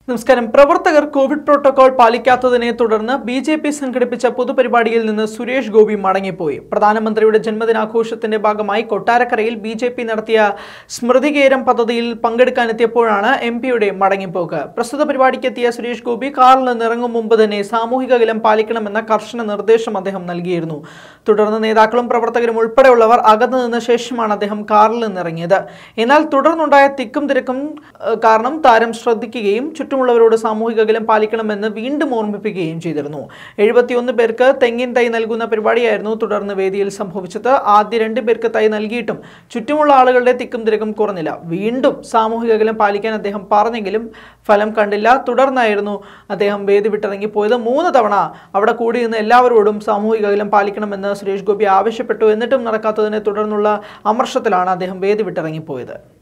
നമസ്കാരം പ്രവർത്തകർ Covid protocol പാലിക്കാത്തതിനെ തുടർന്ന് ബി ജെ പി സംഘടിപ്പിച്ച പൊതുപരിപാടിയിൽ നിന്ന് സുരേഷ് ഗോപി മടങ്ങിപ്പോയി പ്രധാനമന്ത്രിയുടെ ജന്മദിനാഘോഷത്തിന്റെ ഭാഗമായി കൊട്ടാരക്കരയിൽ ബി ജെ പി നടത്തിയ സ്മൃതികേരം പദ്ധതിയിൽ പങ്കെടുക്കാനെത്തിയപ്പോഴാണ് എം പിയുടെ മടങ്ങിപ്പോക്ക് പ്രസ്തുത പരിപാടിക്കെത്തിയ സുരേഷ് ഗോപി കാറിൽ നിന്ന് ഇറങ്ങും മുമ്പ് തന്നെ സാമൂഹിക അകലം പാലിക്കണമെന്ന കർശന നിർദ്ദേശം അദ്ദേഹം നൽകിയിരുന്നു തുടർന്ന് നേതാക്കളും പ്രവർത്തകരും ഉൾപ്പെടെയുള്ളവർ അകന്നു നിന്ന ശേഷമാണ് അദ്ദേഹം കാറിൽ നിന്നിറങ്ങിയത് എന്നാൽ തുടർന്നുണ്ടായ തിക്കും തിരക്കും ഏഹ്, കാരണം താരം ശ്രദ്ധിക്കുകയും ചുറ്റുമുള്ളവരോട് സാമൂഹിക അകലം പാലിക്കണമെന്ന് വീണ്ടും ഓർമ്മിപ്പിക്കുകയും ചെയ്തിരുന്നു എഴുപത്തിയൊന്ന് പേർക്ക് തെങ്ങിൻ തൈ നൽകുന്ന പരിപാടിയായിരുന്നു തുടർന്ന് വേദിയിൽ സംഭവിച്ചത് ആദ്യ രണ്ട് പേർക്ക് തൈ നൽകിയിട്ടും ചുറ്റുമുള്ള ആളുകളുടെ തിക്കും തിരക്കും കുറഞ്ഞില്ല വീണ്ടും സാമൂഹിക അകലം പാലിക്കാൻ അദ്ദേഹം പറഞ്ഞെങ്കിലും ഫലം കണ്ടില്ല തുടർന്നായിരുന്നു അദ്ദേഹം വേദി വിട്ടിറങ്ങിപ്പോയത് മൂന്ന് തവണ അവിടെ കൂടി നിന്ന് എല്ലാവരോടും സാമൂഹിക അകലം പാലിക്കണമെന്ന് സുരേഷ് ഗോപി ആവശ്യപ്പെട്ടു എന്നിട്ടും നടക്കാത്തതിനെ തുടർന്നുള്ള അമർഷത്തിലാണ് അദ്ദേഹം വേദി വിട്ടിറങ്ങിപ്പോയത്